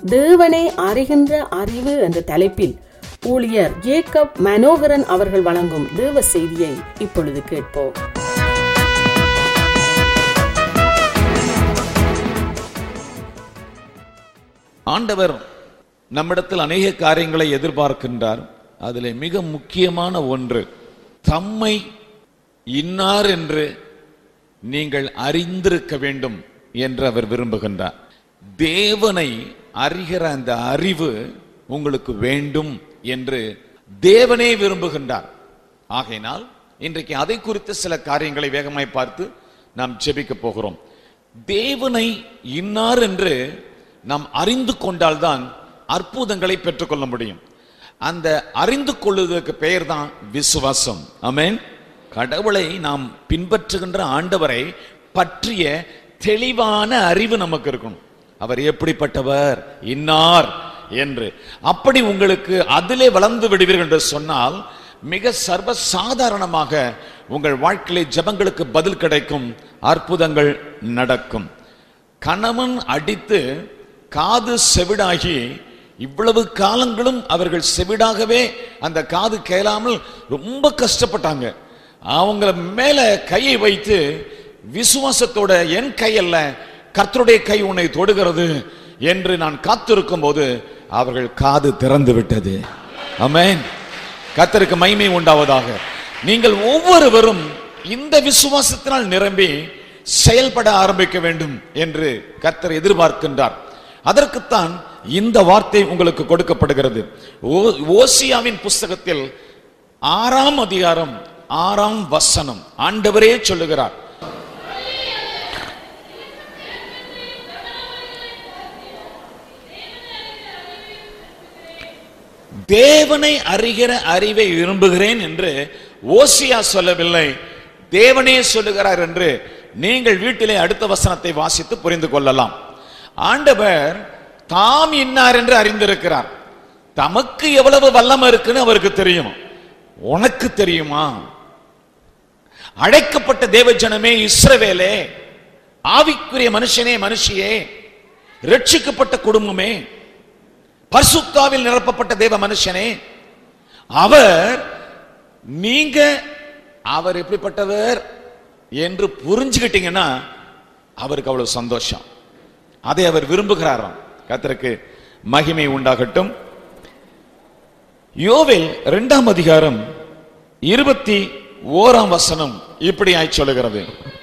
தேவனை அறிகின்ற அறிவு என்ற தலைப்பில் ஊழியர் ஜேக்கப் மனோகரன் அவர்கள் வழங்கும் தேவ செய்தியை இப்பொழுது கேட்போம் ஆண்டவர் நம்மிடத்தில் அநேக காரியங்களை எதிர்பார்க்கின்றார் அதில் மிக முக்கியமான ஒன்று தம்மை இன்னார் என்று நீங்கள் அறிந்திருக்க வேண்டும் என்று அவர் விரும்புகின்றார் தேவனை அறிகிற அந்த அறிவு உங்களுக்கு வேண்டும் என்று தேவனே விரும்புகின்றார் ஆகையினால் இன்றைக்கு அதை குறித்த சில காரியங்களை வேகமாய் பார்த்து நாம் ஜெபிக்க போகிறோம் தேவனை இன்னார் என்று நாம் அறிந்து கொண்டால்தான் அற்புதங்களை பெற்றுக்கொள்ள முடியும் அந்த அறிந்து கொள்வதற்கு பெயர் தான் விசுவாசம் ஆமென் கடவுளை நாம் பின்பற்றுகின்ற ஆண்டவரை பற்றிய தெளிவான அறிவு நமக்கு இருக்கணும் அவர் எப்படிப்பட்டவர் இன்னார் என்று அப்படி உங்களுக்கு அதிலே வளர்ந்து விடுவீர்கள் என்று சொன்னால் மிக சர்வ சாதாரணமாக உங்கள் வாழ்க்கையிலே ஜெபங்களுக்கு பதில் கிடைக்கும் அற்புதங்கள் நடக்கும் கணவன் அடித்து காது செவிடாகி இவ்வளவு காலங்களும் அவர்கள் செவிடாகவே அந்த காது கேளாமல் ரொம்ப கஷ்டப்பட்டாங்க அவங்கள மேல கையை வைத்து விசுவாசத்தோட என் கை அல்ல கர்த்தருடைய கை உன்னை தொடுகிறது என்று நான் காத்திருக்கும் போது அவர்கள் காது திறந்து விட்டது ஆமென் கர்த்தருக்கு மைமை உண்டாவதாக நீங்கள் ஒவ்வொருவரும் இந்த விசுவாசத்தினால் நிரம்பி செயல்பட ஆரம்பிக்க வேண்டும் என்று கர்த்தர் எதிர்பார்க்கின்றார் அதற்குத்தான் இந்த வார்த்தை உங்களுக்கு கொடுக்கப்படுகிறது ஓ- ஓசியாவின் புஸ்தகத்தில் ஆறாம் அதிகாரம் ஆறாம் வசனம் ஆண்டவரே சொல்லுகிறார் தேவனை அறிகிற அறிவை விரும்புகிறேன் என்று ஓசியா சொல்லவில்லை தேவனே சொல்லுகிறார் என்று நீங்கள் வீட்டிலே அடுத்த வசனத்தை வாசித்து புரிந்து கொள்ளலாம் ஆண்டவர் தாம் இன்னார் என்று அறிந்திருக்கிறார் தமக்கு எவ்வளவு வல்லமை இருக்குன்னு அவருக்கு தெரியும் உனக்கு தெரியுமா அழைக்கப்பட்ட தேவஜனமே இஸ்ரவேலே ஆவிக்குரிய மனுஷனே மனுஷியே ரட்சிக்கப்பட்ட குடும்பமே பரிசுத்தாவில் நிரப்பப்பட்ட தேவ மனுஷனே அவர் நீங்க அவர் எப்படிப்பட்டவர் என்று புரிஞ்சுக்கிட்டீங்கன்னா அவருக்கு அவ்வளவு சந்தோஷம் அதை அவர் விரும்புகிறாராம் கர்த்தருக்கு மகிமை உண்டாகட்டும் யோவேல் இரண்டாம் அதிகாரம் இருபத்தி ஓராம் வசனம் இப்படி ஆய் சொல்லுகிறது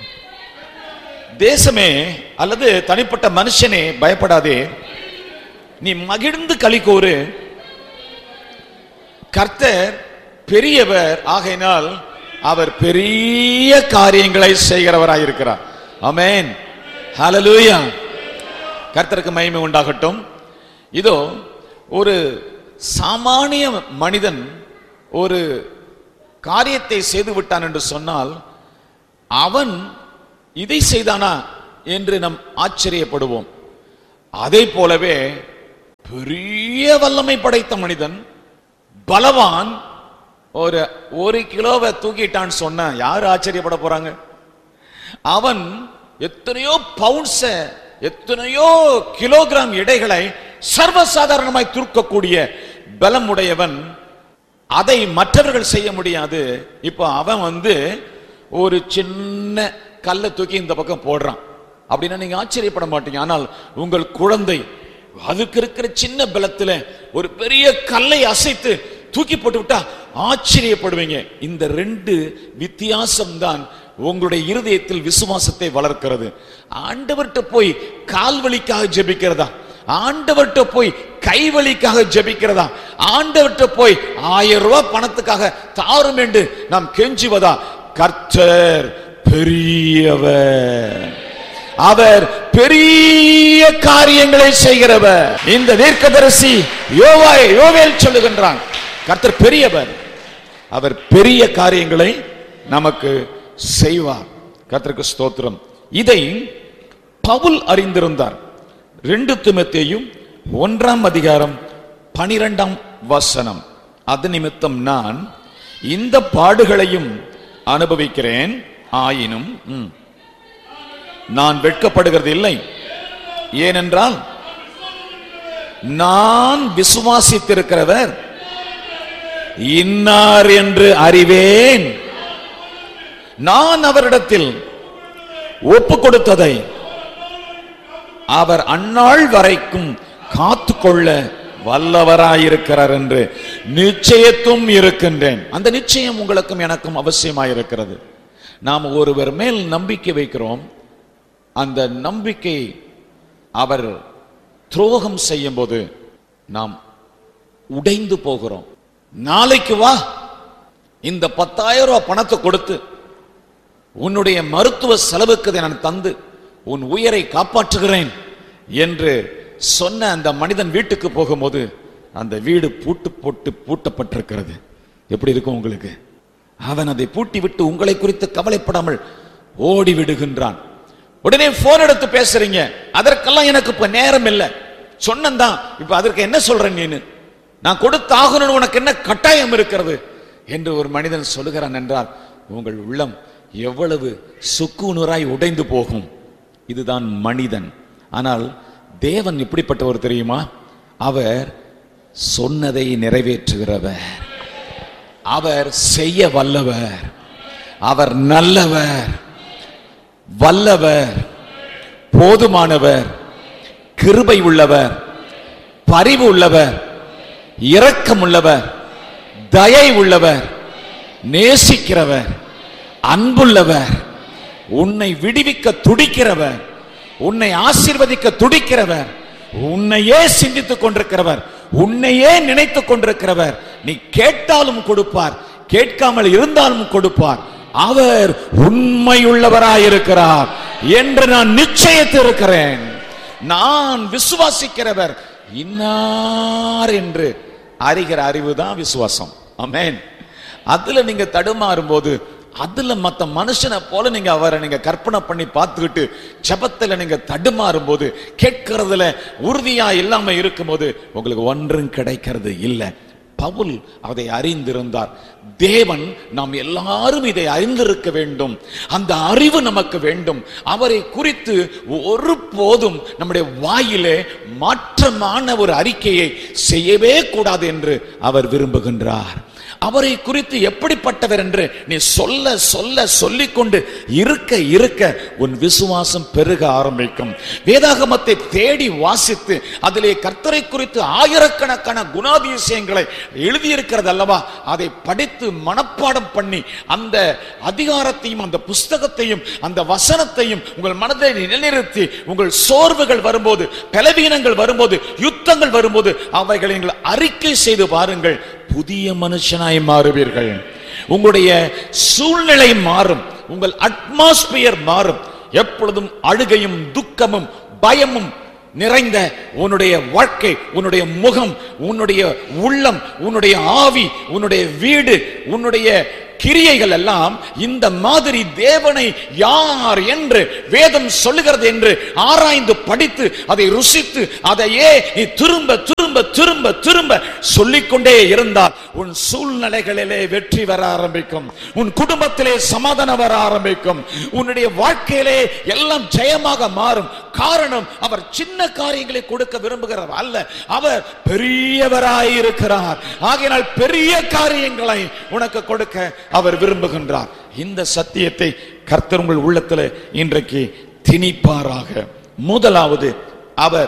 தேசமே அல்லது தனிப்பட்ட மனுஷனே பயப்படாதே நீ மகிழ்ந்து களி கூறு கர்த்தர் பெரியவர் ஆகையினால் அவர் பெரிய காரியங்களை செய்கிறவராயிருக்கிறார் ஆமென் ஹalleluya கர்த்தருக்கு மகிமை உண்டாகட்டும் இதோ ஒரு சாமானிய மனிதன் ஒரு காரியத்தை செய்து விட்டான் என்று சொன்னால் அவன் இதை செய்தானா என்று நாம் ஆச்சரியப்படுவோம் அதை போலவே பெரிய வல்லமை படைத்த மனிதன் பலவான் ஒரு ஒரு கிலோவை தூக்கிட்டான்னு சொன்ன யாரு ஆச்சரியப்பட போறாங்க அவன் எத்தனையோ பவுன்ஸ எத்தனையோ கிலோகிராம் எடைகளை சர்வசாதாரணமாய் தூக்கக்கூடிய பலம் உடையவன் அதை மற்றவர்கள் செய்ய முடியாது இப்போ அவன் வந்து ஒரு சின்ன கல்லை தூக்கி இந்த பக்கம் போடுறான் அப்படின்னா நீங்க ஆச்சரியப்பட மாட்டீங்க ஆனால் உங்கள் குழந்தை அதுக்கு இருக்கிற சின்ன பலத்துல ஒரு பெரிய கல்லை அசைத்து தூக்கி போட்டு விட்டா ஆச்சரியப்படுவீங்க இந்த ரெண்டு வித்தியாசம் தான் உங்களுடைய இருதயத்தில் விசுவாசத்தை வளர்க்கிறது ஆண்டவர்கிட்ட போய் கால்வலிக்காக ஜெபிக்கிறதா ஆண்டவர்கிட்ட போய் கைவலிக்காக ஜெபிக்கிறதா ஆண்டவர்கிட்ட போய் ஆயிரம் ரூபாய் பணத்துக்காக தாரும் என்று நாம் கெஞ்சுவதா கர்த்தர் பெரியவர் அவர் பெரிய காரியங்களை செய்கிறவர் இந்த தீர்க்கதரிசி யோவாய் யோவேல் சொல்லுகின்றான் கர்த்தர் பெரியவர் அவர் பெரிய காரியங்களை நமக்கு செய்வார் கர்த்தருக்கு ஸ்தோத்திரம் இதை பவுல் அறிந்திருந்தார் ரெண்டு திமுத்தேயும் ஒன்றாம் அதிகாரம் பனிரெண்டாம் வசனம் அது நிமித்தம் நான் இந்த பாடுகளையும் அனுபவிக்கிறேன் ஆயினும் ம், நான் வெட்கப்படுகிறது இல்லை ஏனென்றால் நான் விசுவாசித்திருக்கிறவர் இன்னார் என்று அறிவேன் நான் அவரிடத்தில் ஒப்பு கொடுத்ததை அவர் அந்நாள் வரைக்கும் காத்துக்கொள்ள வல்லவராயிருக்கிறார் என்று நிச்சயத்தும் இருக்கின்றேன் அந்த நிச்சயம் உங்களுக்கும் எனக்கும் அவசியமாயிருக்கிறது நாம் ஒருவர் மேல் நம்பிக்கை வைக்கிறோம் அந்த நம்பிக்கை அவர் துரோகம் செய்யும் போது நாம் உடைந்து போகிறோம் நாளைக்கு வா இந்த பத்தாயிரம் ரூபாய் பணத்தை கொடுத்து உன்னுடைய மருத்துவ செலவுக்கு இதை நான் தந்து உன் உயிரை காப்பாற்றுகிறேன் என்று சொன்ன அந்த மனிதன் வீட்டுக்கு போகும்போது அந்த வீடு பூட்டு போட்டு பூட்டப்பட்டிருக்கிறது எப்படி இருக்கும் உங்களுக்கு அவன் அதை பூட்டி விட்டு உங்களை குறித்து கவலைப்படாமல் ஓடி விடுகின்றான் உடனே போன் எடுத்து பேசுறீங்க அதற்கெல்லாம் எனக்கு இப்ப நேரம் இல்லை சொன்னந்தான் இப்ப அதற்கு என்ன சொல்றேன் நீனு நான் கொடுத்தாகணும்னு உனக்கு என்ன கட்டாயம் இருக்கிறது என்று ஒரு மனிதன் சொல்லுகிறான் என்றால் உங்கள் உள்ளம் எவ்வளவு சுக்குநூறாய் உடைந்து போகும் இதுதான் மனிதன் ஆனால் தேவன் இப்படிப்பட்டவர் தெரியுமா அவர் சொன்னதை நிறைவேற்றுகிறவர் அவர் செய்ய வல்லவர் அவர் நல்லவர் வல்லவர் போதுமானவர் கிருபை உள்ளவர் பரிவு உள்ளவர் இரக்கம் உள்ளவர் தயை உள்ளவர் நேசிக்கிறவர் அன்புள்ளவர் உன்னை விடுவிக்க துடிக்கிறவர் உன்னை ஆசீர்வதிக்க துடிக்கிறவர் உன்னையே சிந்தித்துக் கொண்டிருக்கிறவர் உன்னையே நினைத்துக் கொண்டிருக்கிறவர் நீ கேட்டாலும் கொடுப்பார் கேட்காமல் இருந்தாலும் கொடுப்பார் அவர் உண்மையுள்ளவராயிருக்கிறார் என்று நான் நிச்சயித்திருக்கிறேன் நான் விசுவாசிக்கிறவர் இன்னார் என்று அறிகிற அறிவு தான் விசுவாசம் ஆமென் அதுல நீங்க தடுமாறும் போது அதுல மத்த மனுஷனை போல நீங்க அவரை நீங்க கற்பனை பண்ணி பார்த்துக்கிட்டு ஜபத்துல நீங்க தடுமாறும் போது கேட்கறதுல உறுதியா இல்லாம இருக்கும்போது உங்களுக்கு ஒன்றும் கிடைக்கிறது இல்லை பவுல் அதை அறிந்திருந்தார் தேவன் நாம் எல்லாரும் இதை அறிந்திருக்க வேண்டும் அந்த அறிவு நமக்கு வேண்டும் அவரை குறித்து ஒரு போதும் நம்முடைய வாயிலே மாற்றமான ஒரு அறிக்கையை செய்யவே கூடாது என்று அவர் விரும்புகின்றார் அவரை குறித்து எப்படிப்பட்டவர் என்று நீ சொல்ல சொல்ல சொல்லிக்கொண்டு இருக்க இருக்க உன் விசுவாசம் பெருக ஆரம்பிக்கும் வேதாகமத்தை தேடி வாசித்து அதிலே கர்த்தரை குறித்து ஆயிரக்கணக்கான குணாதிசயங்களை எழுதியிருக்கிறது அல்லவா அதை படித்து மனப்பாடம் பண்ணி அந்த அதிகாரத்தையும் அந்த புஸ்தகத்தையும் அந்த வசனத்தையும் உங்கள் மனதை நிலைநிறுத்தி உங்கள் சோர்வுகள் வரும்போது பலவீனங்கள் வரும்போது யுத்தங்கள் வரும்போது அவைகளை நீங்கள் அறிக்கை செய்து பாருங்கள் புதிய மனுஷனாய் மாறுவீர்கள் உங்களுடைய சூழ்நிலை மாறும் உங்கள் அட்மாஸ்பியர் மாறும் எப்பொழுதும் அழுகையும் துக்கமும் பயமும் நிறைந்த உன்னுடைய வாழ்க்கை உன்னுடைய முகம் உன்னுடைய உள்ளம் உன்னுடைய ஆவி உன்னுடைய வீடு உன்னுடைய கிரியைகள் எல்லாம் இந்த மாதிரி தேவனை யார் என்று வேதம் சொல்லுகிறது என்று ஆராய்ந்து படித்து அதை ருசித்து அதையே நீ திரும்ப திரும்ப திரும்ப திரும்ப சொல்லிக்கொண்டே இருந்தால் உன் சூழ்நிலைகளிலே வெற்றி வர ஆரம்பிக்கும் உன் குடும்பத்திலே சமாதானம் வர ஆரம்பிக்கும் உன்னுடைய வாழ்க்கையிலே எல்லாம் ஜெயமாக மாறும் காரணம் அவர் சின்ன காரியங்களை கொடுக்க விரும்புகிறார் அல்ல அவர் பெரியவராயிருக்கிறார் ஆகையினால் பெரிய காரியங்களை உனக்கு கொடுக்க அவர் விரும்புகின்றார் இந்த சத்தியத்தை கர்த்தர் உங்கள் உள்ளத்தில் இன்றைக்கு திணிப்பாராக முதலாவது அவர்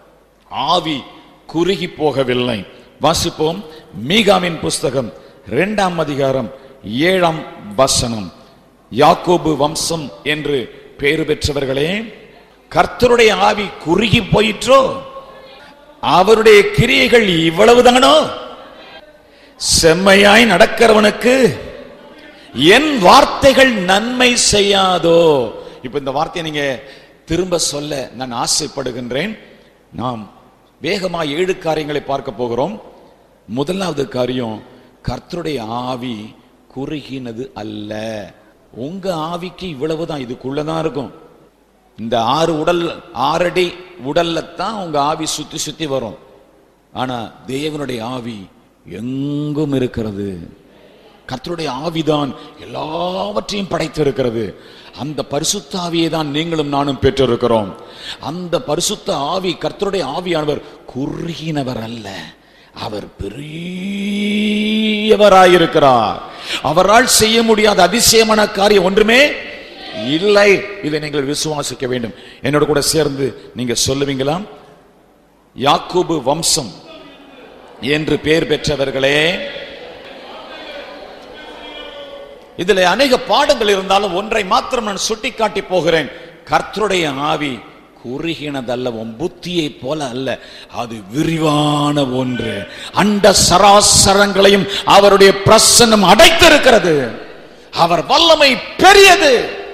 ஆவி குறுகி போகவில்லை வாசிப்போம் மீகாவின் புஸ்தகம் இரண்டாம் அதிகாரம் ஏழாம் வசனம் யாக்கோபு வம்சம் என்று பேறு பெற்றவர்களே கர்த்தருடைய ஆவி குறுகி போயிற்றோ அவருடைய கிரியைகள் இவ்வளவுதானோ செம்மையாய் நடக்கிறவனுக்கு என் வார்த்தைகள் நன்மை செய்யாதோ இப்ப இந்த வார்த்தையை நீங்க திரும்ப சொல்ல நான் ஆசைப்படுகின்றேன் நாம் வேகமா ஏழு காரியங்களை பார்க்க போகிறோம் முதலாவது காரியம் கர்த்தருடைய ஆவி குறுகினது அல்ல உங்க ஆவிக்கு இவ்வளவுதான் இதுக்குள்ளதான் இருக்கும் இந்த ஆறு உடல் ஆறடி உடல்ல தான் உங்க ஆவி சுத்தி சுத்தி வரும் ஆனா தேவனுடைய ஆவி எங்கும் இருக்கிறது கர்த்தருடைய ஆவிதான் எல்லாவற்றையும் படைத்திருக்கிறது அந்த பரிசுத்த ஆவியை தான் நீங்களும் நானும் பெற்றிருக்கிறோம் அந்த பரிசுத்த ஆவி கர்த்தருடைய ஆவியானவர் குறுகினவர் அல்ல அவர் பெரியவராயிருக்கிறார் அவரால் செய்ய முடியாத அதிசயமான காரியம் ஒன்றுமே இல்லை இதை நீங்கள் விசுவாசிக்க வேண்டும் என்னோட கூட சேர்ந்து நீங்க சொல்லுவீங்களா யாக்கோபு வம்சம் என்று பெயர் பெற்றவர்களே இதுல அநேக பாடங்கள் இருந்தாலும் ஒன்றை மாத்திரம் நான் சுட்டிக்காட்டி போகிறேன் கர்த்தருடைய ஆவி குறுகினதல்ல உன் புத்தியை போல அல்ல அது விரிவான ஒன்று அண்ட சராசரங்களையும் அவருடைய பிரசன்னம் அடைத்திருக்கிறது அவர் வல்லமை பெரியது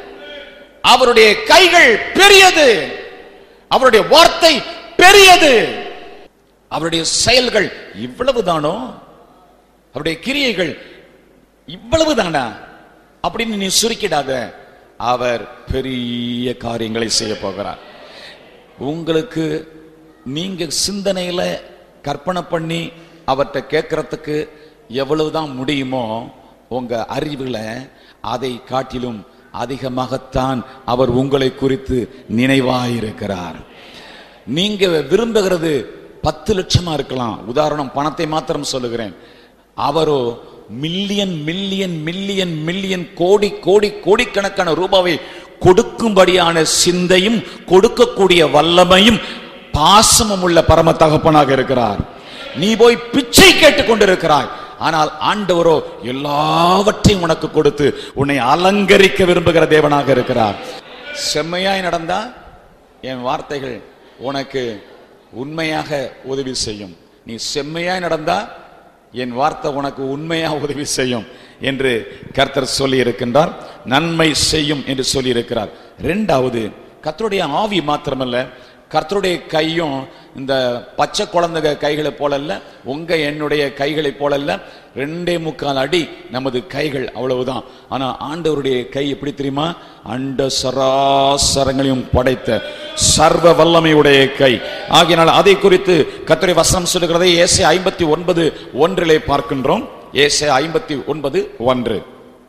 அவருடைய கைகள் பெரியது அவருடைய வார்த்தை பெரியது அவருடைய செயல்கள் இவ்வளவுதானோ அவருடைய கிரியைகள் இவ்வளவுதானா அப்படின்னு நீ சுருக்கிடாத அவர் பெரிய காரியங்களை செய்ய போகிறார் உங்களுக்கு நீங்க சிந்தனையில கற்பனை பண்ணி அவர்கிட்ட கேட்கறதுக்கு எவ்வளவுதான் முடியுமோ உங்க அறிவுல அதை காட்டிலும் அதிகமாகத்தான் அவர் உங்களை குறித்து நினைவாயிருக்கிறார் நீங்க விரும்புகிறது பத்து லட்சமா இருக்கலாம் உதாரணம் பணத்தை மாத்திரம் சொல்லுகிறேன் அவரோ மில்லியன் மில்லியன் மில்லியன் மில்லியன் கோடி கோடி கோடிக்கணக்கான ரூபாவை கொடுக்கும்படியான சிந்தையும் கொடுக்கக்கூடிய வல்லமையும் பாசமும் உள்ள பரம தகப்பனாக இருக்கிறார் நீ போய் பிச்சை கேட்டுக் கொண்டிருக்கிறாய் ஆனால் ஆண்டவரோ எல்லாவற்றையும் உனக்கு கொடுத்து உன்னை அலங்கரிக்க விரும்புகிற தேவனாக இருக்கிறார் செம்மையாய் நடந்தா என் வார்த்தைகள் உனக்கு உண்மையாக உதவி செய்யும் நீ செம்மையாய் நடந்தா என் வார்த்தை உனக்கு உண்மையா உதவி செய்யும் என்று கர்த்தர் சொல்லி இருக்கின்றார் நன்மை செய்யும் என்று சொல்லி இருக்கிறார் ரெண்டாவது கர்த்தருடைய ஆவி மாத்திரமல்ல கர்த்தருடைய கையும் இந்த பச்சை குழந்தைக கைகளை போல அல்ல உங்க என்னுடைய கைகளை போல அல்ல ரெண்டே முக்கால் அடி நமது கைகள் அவ்வளவுதான் ஆனா ஆண்டவருடைய கை எப்படி தெரியுமா அண்ட சராசரங்களையும் படைத்த சர்வ வல்லமையுடைய கை ஆகையினால் அதை குறித்து கர்த்தருடைய வசனம் சொல்லுகிறதை ஏசை ஐம்பத்தி ஒன்பது ஒன்றிலே பார்க்கின்றோம் ஏசை ஐம்பத்தி ஒன்பது ஒன்று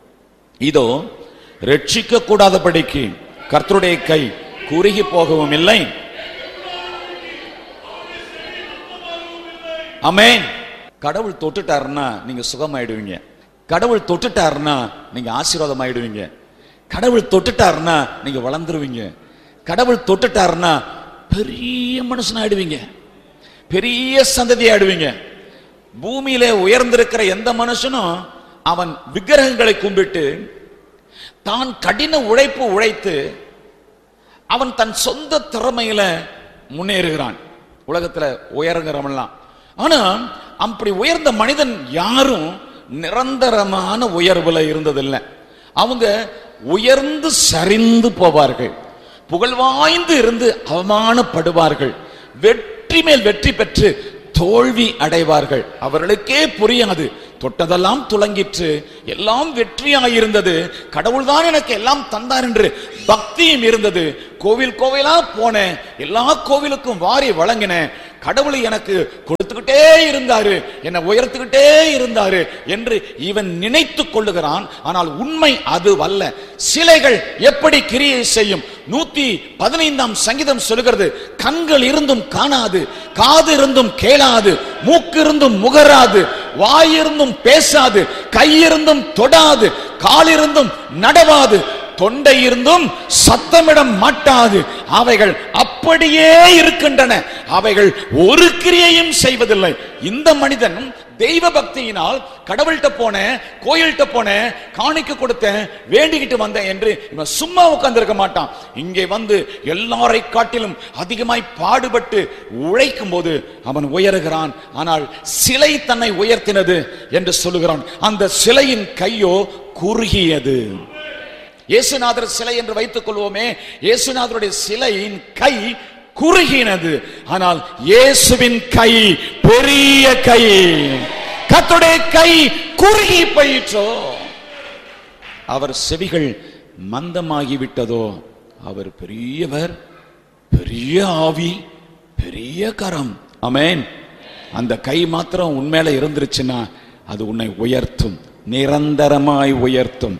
இதோ ரட்சிக்க கூடாதபடிக்கு கர்த்தருடைய கை குறுகி போகவும் இல்லை அமேன் கடவுள் தொட்டுட்டாருன்னா நீங்க சுகமாயிடுவீங்க கடவுள் தொட்டுட்டாருன்னா நீங்க ஆசீர்வாதம் ஆயிடுவீங்க கடவுள் தொட்டுட்டாருன்னா நீங்க வளர்ந்துருவீங்க கடவுள் தொட்டுட்டாருன்னா பெரிய மனுஷன் ஆயிடுவீங்க பெரிய சந்ததி ஆயிடுவீங்க பூமியில உயர்ந்திருக்கிற எந்த மனுஷனும் அவன் விக்கிரகங்களை கும்பிட்டு தான் கடின உழைப்பு உழைத்து அவன் தன் சொந்த திறமையில முன்னேறுகிறான் உலகத்துல உயருங்கிறவன்லாம் ஆனா அப்படி உயர்ந்த மனிதன் யாரும் நிரந்தரமான உயர்வுல இருந்ததில்லை அவங்க உயர்ந்து சரிந்து போவார்கள் புகழ்வாய்ந்து இருந்து அவமானப்படுவார்கள் வெற்றி மேல் வெற்றி பெற்று தோல்வி அடைவார்கள் அவர்களுக்கே புரியாது தொட்டதெல்லாம் துலங்கிற்று எல்லாம் வெற்றியாயிருந்தது கடவுள்தான் எனக்கு எல்லாம் தந்தார் என்று பக்தியும் இருந்தது கோவில் கோவிலா போனேன் எல்லா கோவிலுக்கும் வாரி வழங்கினேன் கடவுளை எனக்கு கொடுத்துக்கிட்டே இருந்தாரு என்னை உயர்த்துக்கிட்டே இருந்தாரு என்று இவன் நினைத்து கொள்ளுகிறான் ஆனால் உண்மை அது அல்ல சிலைகள் எப்படி கிரியை செய்யும் நூத்தி பதினைந்தாம் சங்கீதம் சொல்லுகிறது கண்கள் இருந்தும் காணாது காது இருந்தும் கேளாது மூக்கு இருந்தும் முகராது வாயிருந்தும் பேசாது கையிருந்தும் தொடாது காலிருந்தும் நடவாது தொண்டை இருந்தும் சத்தமிடம் மாட்டாது அவைகள் அப்படியே இருக்கின்றன அவைகள் ஒரு கிரியையும் செய்வதில்லை இந்த மனிதன் தெய்வ பக்தியினால் கடவுள்கிட்ட போனேன் கோயில்கிட்ட போனேன் காணிக்க கொடுத்தேன் வேண்டிக்கிட்டு வந்தேன் என்று இவன் சும்மா உட்கார்ந்திருக்க மாட்டான் இங்கே வந்து எல்லாரை காட்டிலும் அதிகமாய் பாடுபட்டு உழைக்கும் போது அவன் உயருகிறான் ஆனால் சிலை தன்னை உயர்த்தினது என்று சொல்லுகிறான் அந்த சிலையின் கையோ குறுகியது இயேசுநாதர் சிலை என்று வைத்துக் கொள்வோமே இயேசுநாதருடைய சிலையின் கை குறுகினது ஆனால் இயேசுவின் கை பெரிய கை கர்த்தருடைய கை குறுகி போயிற்றோ அவர் செவிகள் மந்தமாகிவிட்டதோ அவர் பெரியவர் பெரிய ஆவி பெரிய கரம் அமேன் அந்த கை மாத்திரம் உண்மையில இருந்துருச்சுன்னா அது உன்னை உயர்த்தும் நிரந்தரமாய் உயர்த்தும்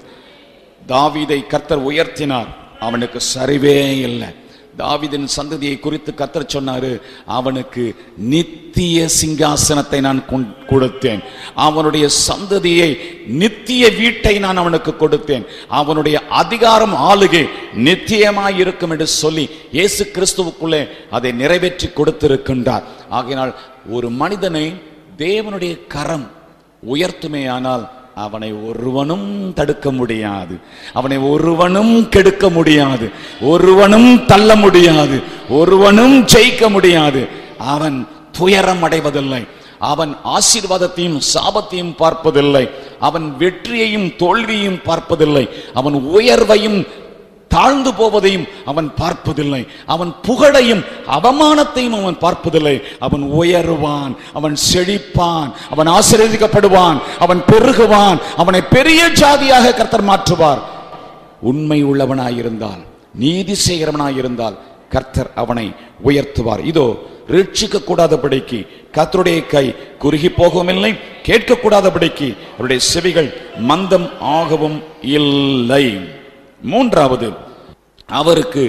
தாவீதை கர்த்தர் உயர்த்தினார் அவனுக்கு சரிவே இல்லை தாவீதின் சந்ததியை குறித்து கர்த்தர் சொன்னாரு அவனுக்கு நித்திய சிங்காசனத்தை நான் கொண்- கொடுத்தேன் அவனுடைய சந்ததியை நித்திய வீட்டை நான் அவனுக்கு கொடுத்தேன் அவனுடைய அதிகாரம் ஆளுகை நித்தியமாய் இருக்கும் என்று சொல்லி இயேசு கிறிஸ்துவுக்குள்ளே அதை நிறைவேற்றி கொடுத்திருக்கின்றார் ஆகையினால் ஒரு மனிதனை தேவனுடைய கரம் உயர்த்துமேயானால் அவனை ஒருவனும் தடுக்க முடியாது அவனை ஒருவனும் கெடுக்க முடியாது ஒருவனும் தள்ள முடியாது ஒருவனும் ஜெயிக்க முடியாது அவன் துயரம் அடைவதில்லை அவன் ஆசீர்வாதத்தையும் சாபத்தையும் பார்ப்பதில்லை அவன் வெற்றியையும் தோல்வியையும் பார்ப்பதில்லை அவன் உயர்வையும் தாழ்ந்து போவதையும் அவன் பார்ப்பதில்லை அவன் புகழையும் அவமானத்தையும் அவன் பார்ப்பதில்லை அவன் உயருவான் அவன் செழிப்பான் அவன் ஆசீர்வதிக்கப்படுவான் அவன் பெருகுவான் அவனை பெரிய ஜாதியாக கர்த்தர் மாற்றுவார் உண்மை உள்ளவனாயிருந்தால் நீதி செய்கிறவனாயிருந்தால் கர்த்தர் அவனை உயர்த்துவார் இதோ ரட்சிக்க கூடாதபடிக்கு கர்த்தருடைய கை குறுகி போகவும் இல்லை கேட்கக்கூடாதபடிக்கு அவருடைய செவிகள் மந்தம் ஆகவும் இல்லை மூன்றாவது அவருக்கு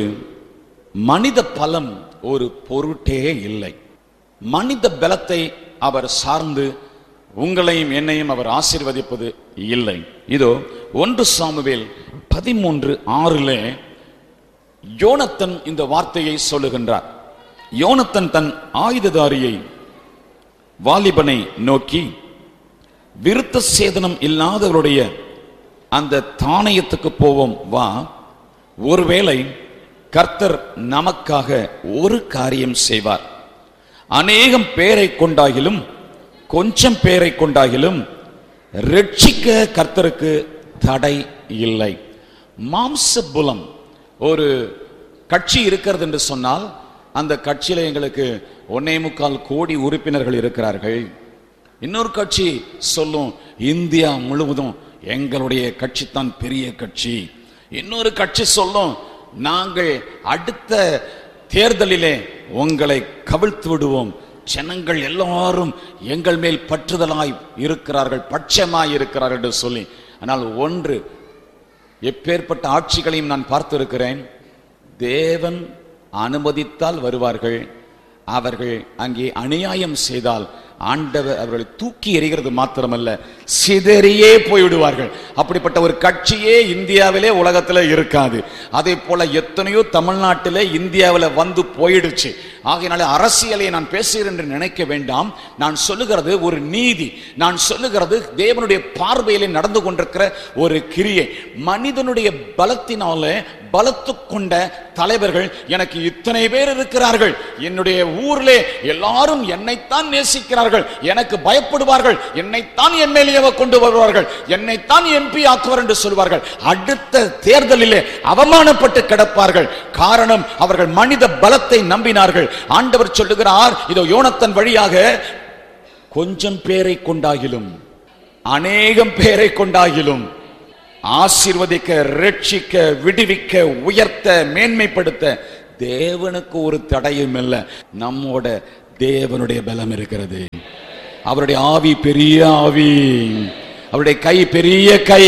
மனித பலம் ஒரு பொருட்டே இல்லை மனித பலத்தை அவர் சார்ந்து உங்களையும் என்னையும் அவர் ஆசீர்வதிப்பது இல்லை இதோ ஒன்று சாமுவேல் பதிமூன்று ஆறிலே யோனத்தன் இந்த வார்த்தையை சொல்லுகின்றார் யோனத்தன் தன் ஆயுததாரியை வாலிபனை நோக்கி விருத்த சேதனம் இல்லாதவருடைய அந்த தானயத்துக்கு போவோம் வா ஒருவேளை கர்த்தர் நமக்காக ஒரு காரியம் செய்வார் அநேகம் பேரை கொண்டாகிலும் கொஞ்சம் பேரை கொண்டாகிலும் ரட்சிக்க கர்த்தருக்கு தடை இல்லை மாம்ச புலம் ஒரு கட்சி இருக்கிறது என்று சொன்னால் அந்த கட்சியில எங்களுக்கு ஒன்னே முக்கால் கோடி உறுப்பினர்கள் இருக்கிறார்கள் இன்னொரு கட்சி சொல்லும் இந்தியா முழுவதும் எங்களுடைய கட்சி தான் பெரிய கட்சி இன்னொரு கட்சி சொல்லும் நாங்கள் அடுத்த தேர்தலிலே உங்களை கவிழ்த்து விடுவோம் ஜனங்கள் எல்லாரும் எங்கள் மேல் பற்றுதலாய் இருக்கிறார்கள் பட்சமாய் இருக்கிறார்கள் என்று சொல்லி ஆனால் ஒன்று எப்பேற்பட்ட ஆட்சிகளையும் நான் பார்த்திருக்கிறேன் தேவன் அனுமதித்தால் வருவார்கள் அவர்கள் அங்கே அநியாயம் செய்தால் ஆண்டவர் அவர்களை தூக்கி எறிகிறது மாத்திரமல்ல சிதறியே போய்விடுவார்கள் அப்படிப்பட்ட ஒரு கட்சியே இந்தியாவிலே உலகத்துல இருக்காது அதே போல எத்தனையோ தமிழ்நாட்டிலே இந்தியாவில் வந்து போயிடுச்சு ஆகையினாலே அரசியலை நான் பேசுகிறேன் என்று நினைக்க வேண்டாம் நான் சொல்லுகிறது ஒரு நீதி நான் சொல்லுகிறது தேவனுடைய பார்வையிலே நடந்து கொண்டிருக்கிற ஒரு கிரியை மனிதனுடைய பலத்தினால பலத்து கொண்ட தலைவர்கள் எனக்கு இத்தனை பேர் இருக்கிறார்கள் என்னுடைய ஊரிலே எல்லாரும் என்னைத்தான் நேசிக்கிறார்கள் எனக்கு பயப்படுவார்கள் என்னைத்தான் எம்எல்ஏவை கொண்டு வருவார்கள் என்னைத்தான் எம்பி ஆக்குவார் என்று சொல்வார்கள் அடுத்த தேர்தலிலே அவமானப்பட்டு கிடப்பார்கள் காரணம் அவர்கள் மனித பலத்தை நம்பினார்கள் ஆண்டவர் சொல்லுகிறார் இதோ யோனத்தன் வழியாக கொஞ்சம் பேரை கொண்டாகிலும் அநேகம் பேரை கொண்டாகிலும் ஆசீர்வதிக்க ரட்சிக்க விடுவிக்க உயர்த்த மேன்மைப்படுத்த தேவனுக்கு ஒரு தடையும் இல்லை நம்மோட தேவனுடைய பலம் இருக்கிறது அவருடைய ஆவி பெரிய ஆவி அவருடைய கை பெரிய கை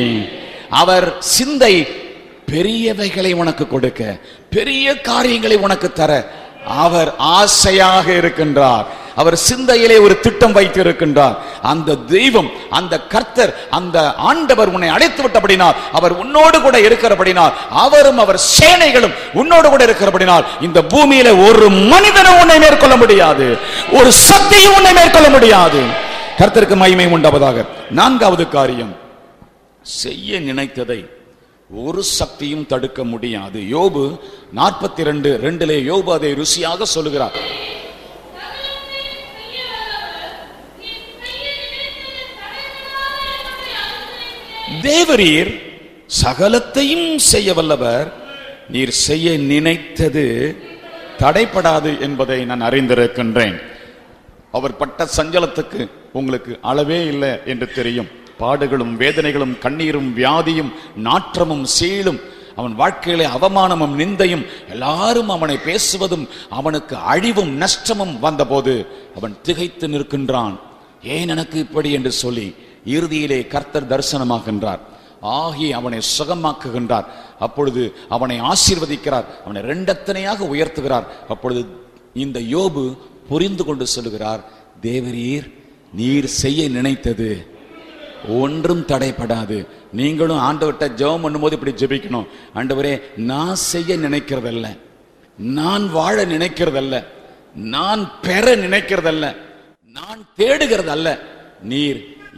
அவர் சிந்தை பெரியவைகளை உனக்கு கொடுக்க பெரிய காரியங்களை உனக்கு தர அவர் ஆசையாக இருக்கின்றார் அவர் சிந்தையிலே ஒரு திட்டம் வைத்திருக்கின்றார் அந்த தெய்வம் அந்த கர்த்தர் அந்த ஆண்டவர் உன்னை அழைத்து விட்டபடினால் அவர் உன்னோடு கூட இருக்கிறபடினால் அவரும் அவர் சேனைகளும் உன்னோடு கூட இருக்கிறபடினால் இந்த பூமியில ஒரு மனிதனும் உன்னை மேற்கொள்ள முடியாது ஒரு சக்தியும் உன்னை மேற்கொள்ள முடியாது கர்த்தருக்கு மகிமை உண்டாவதாக நான்காவது காரியம் செய்ய நினைத்ததை ஒரு சக்தியும் தடுக்க முடியாது யோபு நாற்பத்தி ரெண்டு ரெண்டிலே யோபு அதை ருசியாக சொல்லுகிறார் தேவரீர் சகலத்தையும் செய்ய வல்லவர் நீர் செய்ய நினைத்தது தடைப்படாது என்பதை நான் அறிந்திருக்கின்றேன் அவர் பட்ட சஞ்சலத்துக்கு உங்களுக்கு அளவே இல்லை என்று தெரியும் பாடுகளும் வேதனைகளும் கண்ணீரும் வியாதியும் நாற்றமும் சீலும் அவன் வாழ்க்கையிலே அவமானமும் நிந்தையும் எல்லாரும் அவனை பேசுவதும் அவனுக்கு அழிவும் நஷ்டமும் வந்தபோது அவன் திகைத்து நிற்கின்றான் ஏன் எனக்கு இப்படி என்று சொல்லி இறுதியிலே கர்த்தர் தரிசனமாகின்றார் ஆகி அவனை சுகமாக்குகின்றார் அப்பொழுது அவனை ஆசீர்வதிக்கிறார் அவனை ரெண்டத்தனையாக உயர்த்துகிறார் அப்பொழுது இந்த யோபு புரிந்து கொண்டு சொல்லுகிறார் தேவரீர் நீர் செய்ய நினைத்தது ஒன்றும் தடைப்படாது நீங்களும் ஆண்டவர்கிட்ட ஜெபம் பண்ணும்போது இப்படி ஜெபிக்கணும் ஆண்டவரே நான் செய்ய நினைக்கிறதல்ல நான் வாழ நினைக்கிறதல்ல நான் பெற நினைக்கிறதல்ல நான் தேடுகிறதல்ல நீர்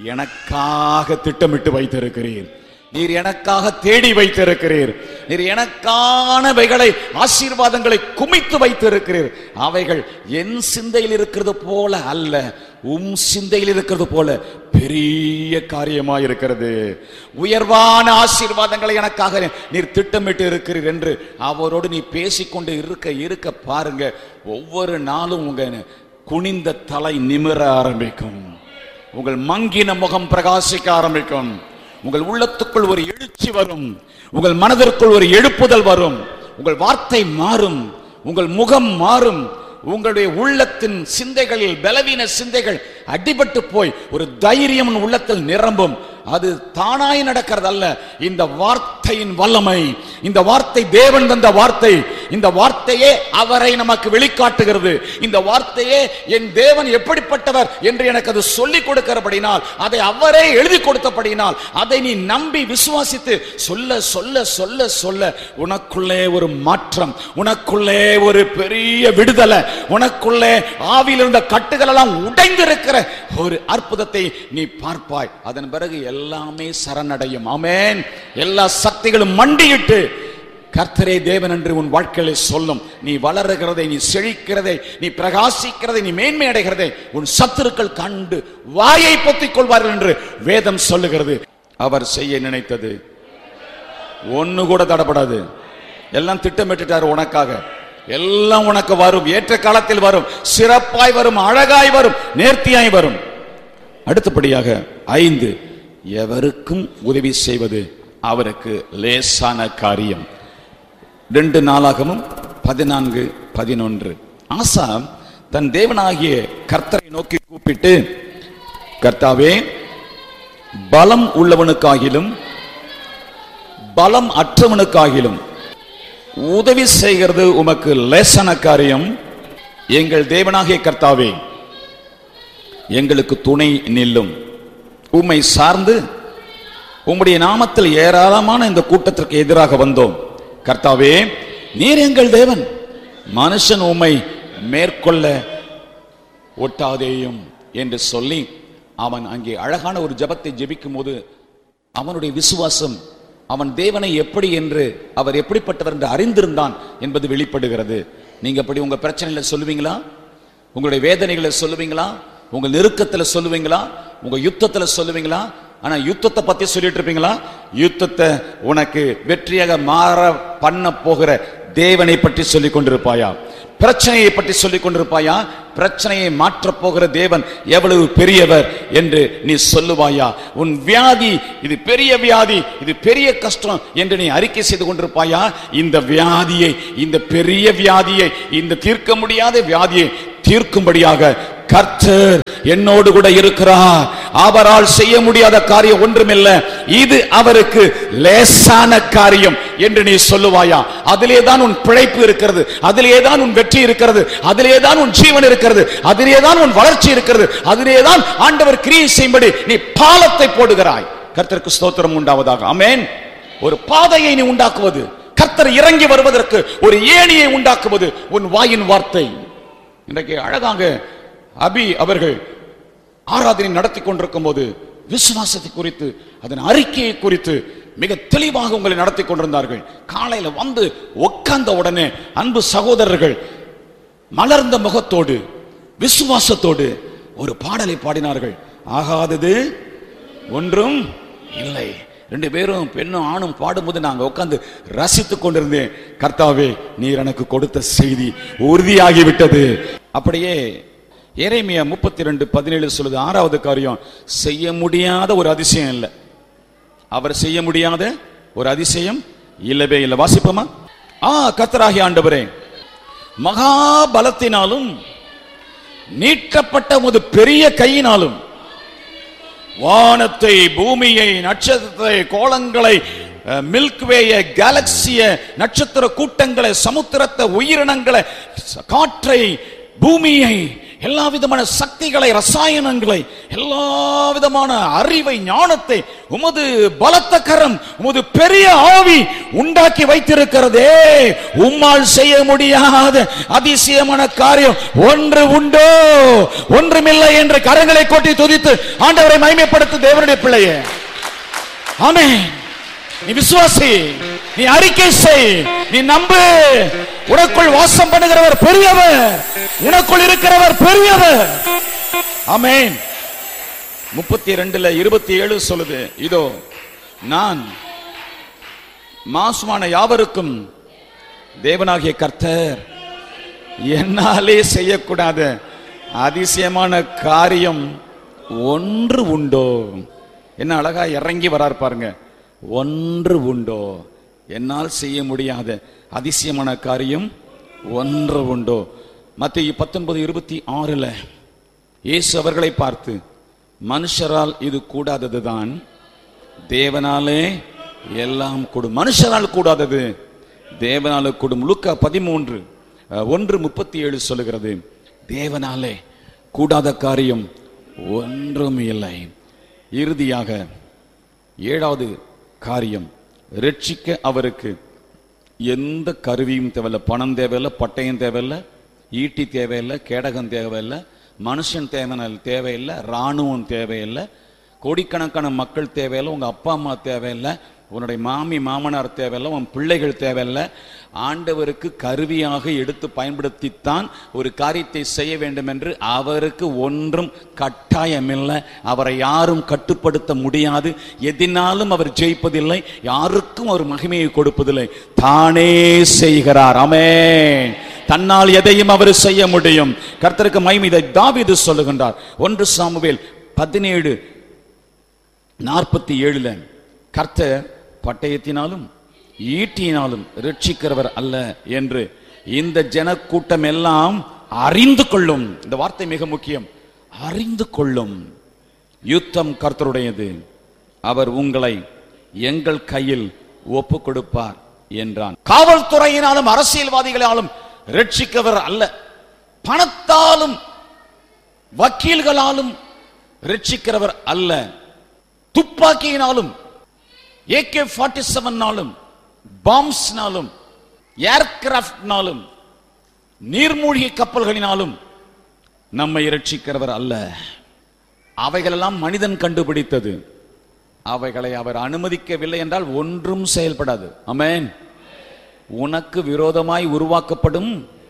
எனக்காக திட்டமிட்டு வைத்திருக்கிறீர் நீர் எனக்காக தேடி வைத்திருக்கிறீர் நீர் எனக்கானவைகளை ஆசீர்வாதங்களை குமித்து வைத்திருக்கிறீர் அவைகள் என் சிந்தையில் இருக்கிறது போல அல்ல உம் சிந்தையில் இருக்கிறது போல பெரிய காரியமா இருக்கிறது உயர்வான ஆசீர்வாதங்களை எனக்காக நீர் திட்டமிட்டு இருக்கிறீர் என்று அவரோடு நீ பேசிக்கொண்டு இருக்க இருக்க பாருங்க ஒவ்வொரு நாளும் உங்க குனிந்த தலை நிமிர ஆரம்பிக்கும் உங்கள் மங்கின முகம் பிரகாசிக்க ஆரம்பிக்கும் உங்கள் உள்ளத்துக்குள் ஒரு எழுச்சி வரும் உங்கள் மனதிற்குள் ஒரு எழுப்புதல் வரும் உங்கள் வார்த்தை மாறும் உங்கள் முகம் மாறும் உங்களுடைய உள்ளத்தின் சிந்தைகளில் பலவீன சிந்தைகள் அடிபட்டு போய் ஒரு தைரியம் உன் உள்ளத்தில் நிரம்பும் அது தானாய் நடக்கிறதல்ல இந்த வார்த்தையின் வல்லமை இந்த வார்த்தை தேவன் தந்த வார்த்தை இந்த வார்த்தையே அவரை நமக்கு வெளிக்காட்டுகிறது இந்த வார்த்தையே என் தேவன் எப்படிப்பட்டவர் என்று எனக்கு அது சொல்லிக் கொடுக்கிறபடினால் அதை அவரே எழுதி கொடுத்தபடினால் அதை நீ நம்பி விசுவாசித்து சொல்ல சொல்ல சொல்ல சொல்ல உனக்குள்ளே ஒரு மாற்றம் உனக்குள்ளே ஒரு பெரிய விடுதலை உனக்குள்ளே ஆவியில் இருந்த கட்டுகள் எல்லாம் உடைந்திருக்கிற ஒரு அற்புதத்தை நீ பார்ப்பாய் அதன் பிறகு எல்லாமே சரணடையும் ஆமென் எல்லா சக்திகளும் மண்டியிட்டு கர்த்தரே தேவன் என்று உன் வாழ்க்கையில சொல்லும் நீ வளருகிறதை நீ செழிக்கிறதை நீ பிரகாசிக்கிறதை நீ மேன்மை அடைகிறதை உன் சத்துருக்கள் கண்டு வாயை பொத்திக் கொள்வார்கள் என்று வேதம் சொல்லுகிறது அவர் செய்ய நினைத்தது ஒண்ணு கூட தடப்படாது எல்லாம் திட்டமிட்டுட்டார் உனக்காக எல்லாம் உனக்கு வரும் ஏற்ற காலத்தில் வரும் சிறப்பாய் வரும் அழகாய் வரும் நேர்த்தியாய் வரும் அடுத்தபடியாக ஐந்து எவருக்கும் உதவி செய்வது அவருக்கு லேசான காரியம் ரெண்டு நாளாகவும் பதினான்கு பதினொன்று ஆசா தன் தேவனாகிய கர்த்தரை நோக்கி கூப்பிட்டு கர்த்தாவே பலம் உள்ளவனுக்காகிலும் பலம் அற்றவனுக்காகிலும் உதவி செய்கிறது உமக்கு லேசன காரியம் எங்கள் தேவனாகிய கர்த்தாவே எங்களுக்கு துணை நில்லும் உம்மை சார்ந்து உம்முடைய நாமத்தில் ஏராளமான இந்த கூட்டத்திற்கு எதிராக வந்தோம் கர்த்தாவே நீர் எங்கள் தேவன் மனுஷன் உம்மை மேற்கொள்ள ஒட்டாதேயும் என்று சொல்லி அவன் அங்கே அழகான ஒரு ஜெபத்தை ஜெபிக்கும் போது அவனுடைய விசுவாசம் அவன் தேவனை எப்படி என்று அவர் எப்படிப்பட்டவர் என்று அறிந்திருந்தான் என்பது வெளிப்படுகிறது நீங்க அப்படி உங்க பிரச்சனையில சொல்லுவீங்களா உங்களுடைய வேதனைகளை சொல்லுவீங்களா உங்க நெருக்கத்துல சொல்லுவீங்களா உங்க யுத்தத்துல சொல்லுவீங்களா ஆனா யுத்தத்தை பத்தி சொல்லிட்டு இருப்பீங்களா யுத்தத்தை உனக்கு வெற்றியாக மாற பண்ண போகிற தேவனை பற்றி சொல்லிக் கொண்டிருப்பாயா பிரச்சனையை பற்றி சொல்லிக் கொண்டிருப்பாயா பிரச்சனையை மாற்றப் போகிற தேவன் எவ்வளவு பெரியவர் என்று நீ சொல்லுவாயா உன் வியாதி இது பெரிய வியாதி இது பெரிய கஷ்டம் என்று நீ அறிக்கை செய்து கொண்டிருப்பாயா இந்த வியாதியை இந்த பெரிய வியாதியை இந்த தீர்க்க முடியாத வியாதியை தீர்க்கும்படியாக கர்த்தர் என்னோடு கூட இருக்கிறார் அவரால் செய்ய முடியாத காரியம் ஒன்றுமில்ல இது அவருக்கு லேசான காரியம் என்று நீ சொல்லுவாயா அதிலே தான் உன் பிழைப்பு இருக்கிறது அதிலே தான் உன் வெற்றி இருக்கிறது அதிலே தான் உன் ஜீவன் இருக்கிறது அதிலே தான் உன் வளர்ச்சி இருக்கிறது அதிலே தான் ஆண்டவர் கிரியை செய்யும்படி நீ பாலத்தை போடுகிறாய் கர்த்தருக்கு ஸ்தோத்திரம் உண்டாவதாக ஆமென் ஒரு பாதையை நீ உண்டாக்குவது கர்த்தர் இறங்கி வருவதற்கு ஒரு ஏணியை உண்டாக்குவது உன் வாயின் வார்த்தை இன்றைக்கு அழகாக அபி அவர்கள் ஆராதனை நடத்தி கொண்டிருக்கும் போது விசுவாசத்தை குறித்து அதன் அறிக்கையை குறித்து மிக தெளிவாக உங்களை நடத்தி கொண்டிருந்தார்கள் காலையில வந்து உட்கார்ந்த உடனே அன்பு சகோதரர்கள் மலர்ந்த முகத்தோடு விசுவாசத்தோடு ஒரு பாடலை பாடினார்கள் ஆகாதது ஒன்றும் இல்லை ரெண்டு பேரும் பெண்ணும் ஆணும் பாடும்போது நாங்க உட்கார்ந்து ரசித்துக் கொண்டிருந்தேன் கர்த்தாவே நீர் எனக்கு கொடுத்த செய்தி உறுதியாகி விட்டது அப்படியே எரேமியா முப்பத்தி ரெண்டு பதினேழு சொல்லுது ஆறாவது காரியம் செய்ய முடியாத ஒரு அதிசயம் இல்லை அவர் செய்ய முடியாத ஒரு அதிசயம் இல்லவே இல்லை வாசிப்போமா ஆ கர்த்தராகி ஆண்டவரே மகா பலத்தினாலும் நீட்டப்பட்ட ஒரு பெரிய கையினாலும் வானத்தை பூமியை நட்சத்திரத்தை கோலங்களை மில்க்வேய கேலக்சிய நட்சத்திர கூட்டங்களை சமுத்திரத்தை உயிரினங்களை ச- காற்றை பூமியை எல்லா விதமான சக்திகளை ரசாயனங்களை எல்லா விதமான அறிவை ஞானத்தை உமது பலத்த கரம் உமது பெரிய ஆவி உண்டாக்கி வைத்திருக்கிறதே உம்மால் செய்ய முடியாத அதிசயமான காரியம் ஒன்று உண்டோ ஒன்றுமில்லை என்று கரங்களை கொட்டி துதித்து ஆண்டவரை மகிமைப்படுத்து தேவனுடைய பிள்ளையே ஆமென் நீ விசுவாசி நீ அறிக்கை செய் நீ நம்பு உனக்குள் வாசம் பண்ணுகிறவர் பெரியவர் உனக்குள் இருக்கிறவர் பெரியவர் ஆமென் முப்பத்தி ரெண்டுல இருபத்தி ஏழு சொல்லுது இதோ நான் மாசுமான யாவருக்கும் தேவனாகிய கர்த்தர் என்னாலே செய்யக்கூடாத அதிசயமான காரியம் ஒன்று உண்டோ என்ன அழகா இறங்கி வரார் பாருங்க ஒன்று உண்டோ என்னால் செய்ய முடியாத அதிசயமான காரியம் ஒன்று உண்டோ மத்திய பத்தொன்பது இருபத்தி ஆறுல இயேசு அவர்களை பார்த்து மனுஷரால் இது கூடாததுதான் தேவனாலே எல்லாம் கூடும் மனுஷரால் கூடாதது தேவனால கூடும் லுக்கா பதிமூன்று அஹ், ஒன்று முப்பத்தி ஏழு சொல்லுகிறது தேவனாலே கூடாத காரியம் ஒன்றும் இல்லை இறுதியாக ஏழாவது காரியம் ரட்சிக்க அவருக்கு எந்த கருவியும் தேவையில்ல பணம் தேவையில்ல பட்டயம் தேவையில்ல ஈட்டி தேவையில்லை கேடகம் தேவையில்லை மனுஷன் தேவை தேவையில்லை இராணுவம் தேவையில்லை கோடிக்கணக்கான மக்கள் தேவையில்லை உங்க அப்பா அம்மா தேவையில்லை உன்னுடைய மாமி மாமனார் தேவையில்லை உன் பிள்ளைகள் தேவையில்லை ஆண்டவருக்கு கருவியாக எடுத்து பயன்படுத்தித்தான் ஒரு காரியத்தை செய்ய வேண்டும் என்று அவருக்கு ஒன்றும் கட்டாயமில்லை அவரை யாரும் கட்டுப்படுத்த முடியாது எதினாலும் அவர் ஜெயிப்பதில்லை யாருக்கும் அவர் மகிமையை கொடுப்பதில்லை தானே செய்கிறார் ஆமென் தன்னால் எதையும் அவர் செய்ய முடியும் கர்த்தருக்கு மகிமை இதை தாவீது சொல்லுகின்றார் ஒன்று சாமுவேல் பதினேழு நாற்பத்தி ஏழுல கர்த்தர் பட்டயத்தினாலும் ஈட்டியினாலும் ரட்சிக்கிறவர் அல்ல என்று இந்த ஜனக்கூட்டம் எல்லாம் அறிந்து கொள்ளும் இந்த வார்த்தை மிக முக்கியம் அறிந்து கொள்ளும் யுத்தம் கர்த்தருடையது அவர் உங்களை எங்கள் கையில் ஒப்பு கொடுப்பார் என்றான் காவல்துறையினாலும் அரசியல்வாதிகளாலும் ரட்சிக்கவர் அல்ல பணத்தாலும் வக்கீல்களாலும் ரட்சிக்கிறவர் அல்ல துப்பாக்கியினாலும் ஏகே ஃபார்ட்டி செவன்னாலும் பாம்ஸ்னாலும் ஏர்கிராப்ட்னாலும் நீர்மூழ்கி கப்பல்களினாலும் நம்மை ரட்சிக்கிறவர் அல்ல அவைகளெல்லாம் மனிதன் கண்டுபிடித்தது அவைகளை அவர் அனுமதிக்கவில்லை என்றால் ஒன்றும் செயல்படாது அமேன் உனக்கு விரோதமாய் உருவாக்கப்படும்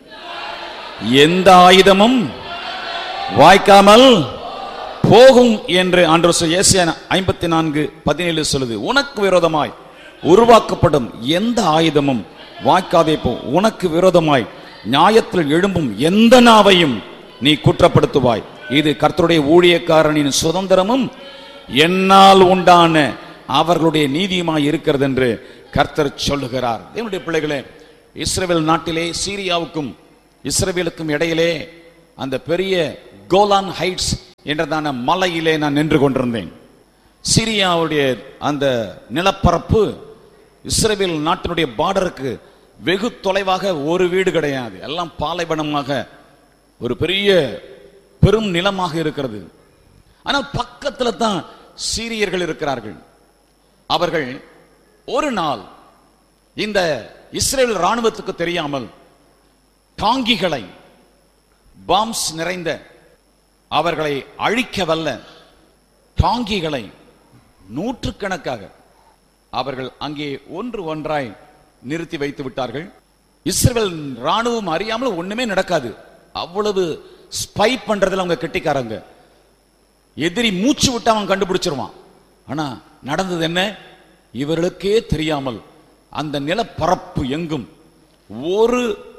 எந்த ஆயுதமும் வாய்க்காமல் போகும் என்று ஆண்டு ஏசியா ஐம்பத்தி நான்கு பதினேழு சொல்லுது உனக்கு விரோதமாய் உருவாக்கப்படும் எந்த ஆயுதமும் வாய்க்காதே போ உனக்கு விரோதமாய் நியாயத்தில் எழும்பும் எந்த நாவையும் நீ குற்றப்படுத்துவாய் இது கர்த்தருடைய ஊழியக்காரனின் சுதந்திரமும் என்னால் உண்டான அவர்களுடைய நீதியுமாய் இருக்கிறது என்று கர்த்தர் சொல்லுகிறார் தேவனுடைய பிள்ளைகளே இஸ்ரேல் நாட்டிலே சீரியாவுக்கும் இஸ்ரேலுக்கும் இடையிலே அந்த பெரிய கோலான் ஹைட்ஸ் என்றதான மலையிலே நான் நின்று கொண்டிருந்தேன் சிரியாவுடைய அந்த நிலப்பரப்பு இஸ்ரேல் நாட்டினுடைய பார்டருக்கு வெகு தொலைவாக ஒரு வீடு கிடையாது எல்லாம் பாலைவனமாக ஒரு பெரிய பெரும் நிலமாக இருக்கிறது ஆனால் பக்கத்துல தான் சீரியர்கள் இருக்கிறார்கள் அவர்கள் ஒரு நாள் இந்த இஸ்ரேல் ராணுவத்துக்கு தெரியாமல் டாங்கிகளை பாம்ஸ் நிறைந்த அவர்களை அழிக்க வல்ல டாங்கிகளை நூற்றுக்கணக்காக அவர்கள் அங்கே ஒன்று ஒன்றாய் நிறுத்தி வைத்து விட்டார்கள் இஸ்ரேல் ராணுவம் அறியாமல் ஒண்ணுமே நடக்காது அவ்வளவு ஸ்பை பண்றதுல அவங்க கெட்டிக்காரங்க எதிரி மூச்சு விட்டு அவன் கண்டுபிடிச்சிருவான் ஆனா நடந்தது என்ன இவர்களுக்கே தெரியாமல் அந்த நிலப்பரப்பு எங்கும் ஒரு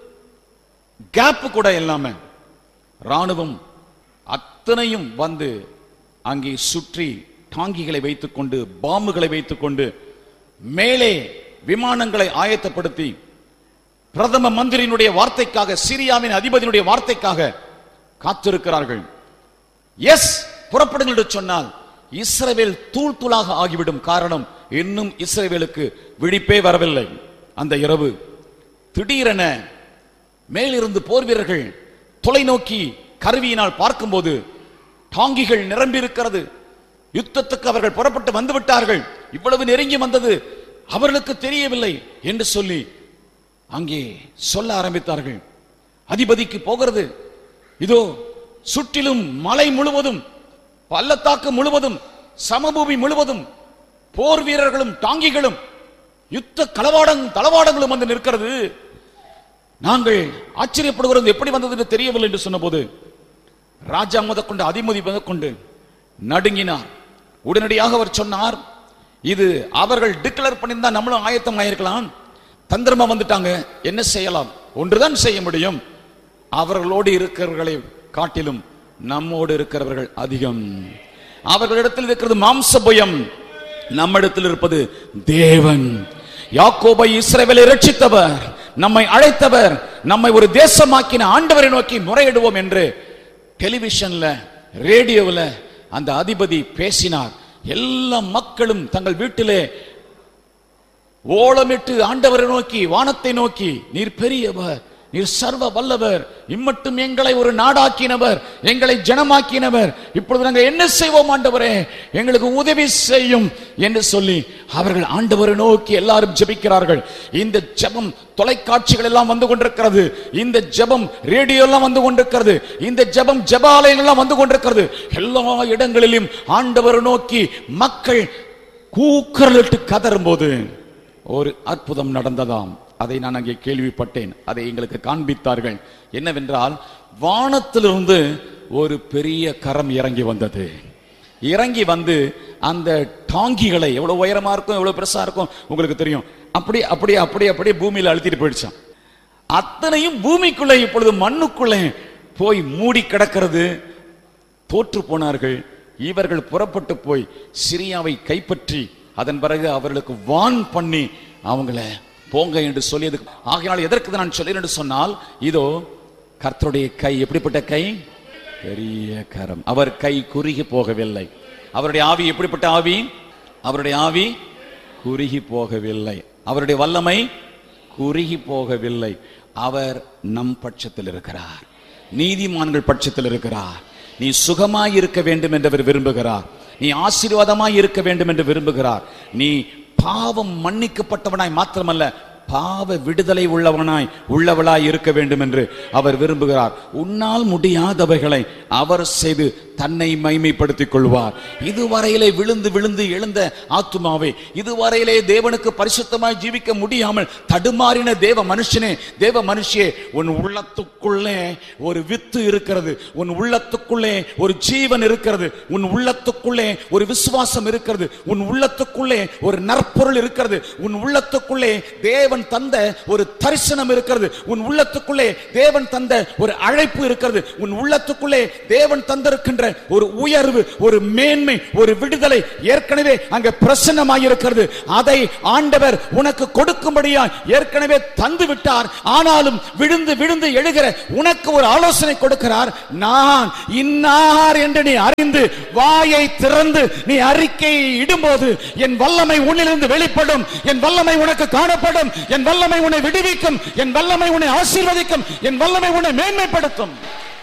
கேப் கூட இல்லாம ராணுவம் அத்தனையும் வந்து அங்கே சுற்றி டாங்கிகளை வைத்துக்கொண்டு பாம்புகளை வைத்துக்கொண்டு மேலே விமானங்களை ஆயத்தப்படுத்தி பிரதம மந்திரியினுடைய வார்த்தைக்காக சிரியாவின் அதிபதியினுடைய வார்த்தைக்காக காத்திருக்கிறார்கள் எஸ் புறப்படுங்கள் என்று சொன்னால் இஸ்ரவேல் தூள் தூளாக ஆகிவிடும் காரணம் இன்னும் இஸ்ரவேலுக்கு விழிப்பே வரவில்லை அந்த இரவு திடீரென மேலிருந்து போர் வீரர்கள் தொலைநோக்கி கருவியினால் பார்க்கும்போது டாங்கிகள் நிரம்பி இருக்கிறது யுத்தத்துக்கு அவர்கள் புறப்பட்டு வந்து விட்டார்கள் இவ்வளவு நெருங்கி வந்தது அவர்களுக்கு தெரியவில்லை என்று சொல்லி அங்கே சொல்ல ஆரம்பித்தார்கள் அதிபதிக்கு போகிறது இதோ சுற்றிலும் மலை முழுவதும் பள்ளத்தாக்கு முழுவதும் சமபூமி முழுவதும் போர் வீரர்களும் டாங்கிகளும் யுத்த களவாடங் தளவாடங்களும் வந்து நிற்கிறது நாங்கள் ஆச்சரியப்படுகிறது எப்படி வந்தது என்று தெரியவில்லை என்று சொன்னபோது ராஜா முதற்கொண்டு அதிமதி முதற்கொண்டு நடுங்கினார் உடனடியாக அவர் சொன்னார் இது அவர்கள் டிக்ளேர் பண்ணியிருந்தா நம்மளும் ஆயத்தம் ஆயிருக்கலாம் தந்திரமா வந்துட்டாங்க என்ன செய்யலாம் ஒன்றுதான் செய்ய முடியும் அவர்களோடு இருக்கிறவர்களை காட்டிலும் நம்மோடு இருக்கிறவர்கள் அதிகம் அவர்களிடத்தில் இருக்கிறது மாம்ச பயம் நம்மிடத்தில் இருப்பது தேவன் யாக்கோபை இஸ்ரவேலை ரட்சித்தவர் நம்மை அழைத்தவர் நம்மை ஒரு தேசமாக்கின ஆண்டவரை நோக்கி முறையிடுவோம் என்று டெலிவிஷன்ல ரேடியோவில் அந்த அதிபதி பேசினார் எல்லா மக்களும் தங்கள் வீட்டிலே ஓலமிட்டு ஆண்டவரை நோக்கி வானத்தை நோக்கி நீர் பெரியவர் நீர் சர்வ வல்லவர் இம்மட்டும் எங்களை ஒரு நாடாக்கினவர் எங்களை ஜனமாக்கினவர் இப்பொழுது நாங்கள் என்ன செய்வோம் ஆண்டவரே எங்களுக்கு உதவி செய்யும் என்று சொல்லி அவர்கள் ஆண்டவரை நோக்கி எல்லாரும் ஜெபிக்கிறார்கள் இந்த ஜெபம் தொலைக்காட்சிகள் எல்லாம் வந்து கொண்டிருக்கிறது இந்த ஜெபம் ரேடியோ எல்லாம் வந்து கொண்டிருக்கிறது இந்த ஜெபம் ஜெபாலயங்கள் எல்லாம் வந்து கொண்டிருக்கிறது எல்லா இடங்களிலும் ஆண்டவரை நோக்கி மக்கள் கூக்கரலிட்டு கதறும்போது ஒரு அற்புதம் நடந்ததாம் அதை நான் அங்கே கேள்விப்பட்டேன் அதை எங்களுக்கு காண்பித்தார்கள் என்னவென்றால் வானத்திலிருந்து ஒரு பெரிய கரம் இறங்கி வந்தது இறங்கி வந்து அந்த டாங்கிகளை எவ்வளவு உயரமா இருக்கும் எவ்வளவு பெருசா இருக்கும் உங்களுக்கு தெரியும் அப்படி அப்படி அப்படி அப்படியே பூமியில அழுத்திட்டு போயிடுச்சான் அத்தனையும் பூமிக்குள்ளே இப்பொழுது மண்ணுக்குள்ளே போய் மூடி கிடக்கிறது தோற்று போனார்கள் இவர்கள் புறப்பட்டு போய் சிரியாவை கைப்பற்றி அதன் பிறகு அவர்களுக்கு வான் பண்ணி அவங்கள போங்க என்று சொல்லியது ஆகையால் எதற்கு நான் சொல்லேன் என்று சொன்னால் இதோ கர்த்தருடைய கை எப்படிப்பட்ட கை பெரிய கரம் அவர் கை குறுகி போகவில்லை அவருடைய ஆவி எப்படிப்பட்ட ஆவி அவருடைய ஆவி குறுகி போகவில்லை அவருடைய வல்லமை குறுகி போகவில்லை அவர் நம் பட்சத்தில் இருக்கிறார் நீதிமான்கள் பட்சத்தில் இருக்கிறார் நீ சுகமாய் இருக்க வேண்டும் என்று அவர் விரும்புகிறார் நீ ஆசீர்வாதமாய் இருக்க வேண்டும் என்று விரும்புகிறார் நீ பாவம் மன்னிக்கப்பட்டவனாய் மாத்திரமல்ல பாவ விடுதலை உள்ளவனாய் உள்ளவளாய் இருக்க வேண்டும் என்று அவர் விரும்புகிறார் உன்னால் முடியாதவைகளை அவர் செய்து தன்னை மைமைப்படுத்திக் கொள்வார் இதுவரையிலே விழுந்து விழுந்து எழுந்த ஆத்துமாவே இதுவரையிலே தேவனுக்கு பரிசுத்தமாய் ஜீவிக்க முடியாமல் தடுமாறின தேவ மனுஷனே தேவ மனுஷியே உன் உள்ளத்துக்குள்ளே ஒரு வித்து இருக்கிறது உன் உள்ளத்துக்குள்ளே ஒரு ஜீவன் இருக்கிறது உன் உள்ளத்துக்குள்ளே ஒரு விசுவாசம் இருக்கிறது உன் உள்ளத்துக்குள்ளே ஒரு நற்பொருள் இருக்கிறது உன் உள்ளத்துக்குள்ளே தேவன் தந்த ஒரு தரிசனம் இருக்கிறது உன் உள்ளத்துக்குள்ளே தேவன் தந்த ஒரு அழைப்பு இருக்கிறது உன் உள்ளத்துக்குள்ளே தேவன் தந்திருக்கின்ற ஒரு உயர்வு ஒரு மேன்மை ஒரு விடுதலை ஏற்கனவே அங்க பிரசன்னமாயிருக்கிறது அதை ஆண்டவர் உனக்கு கொடுக்கும்படியா ஏற்கனவே தந்து விட்டார் ஆனாலும் விழுந்து விழுந்து எழுகிற உனக்கு ஒரு ஆலோசனை கொடுக்கிறார் நான் இன்னார் என்று நீ அறிந்து வாயை திறந்து நீ அறிக்கையை இடும்போது என் வல்லமை உன்னிலிருந்து வெளிப்படும் என் வல்லமை உனக்கு காணப்படும் என் வல்லமை உன்னை விடுவிக்கும் என் வல்லமை உன்னை ஆசீர்வதிக்கும் என் வல்லமை உன்னை மேன்மைப்படுத்தும்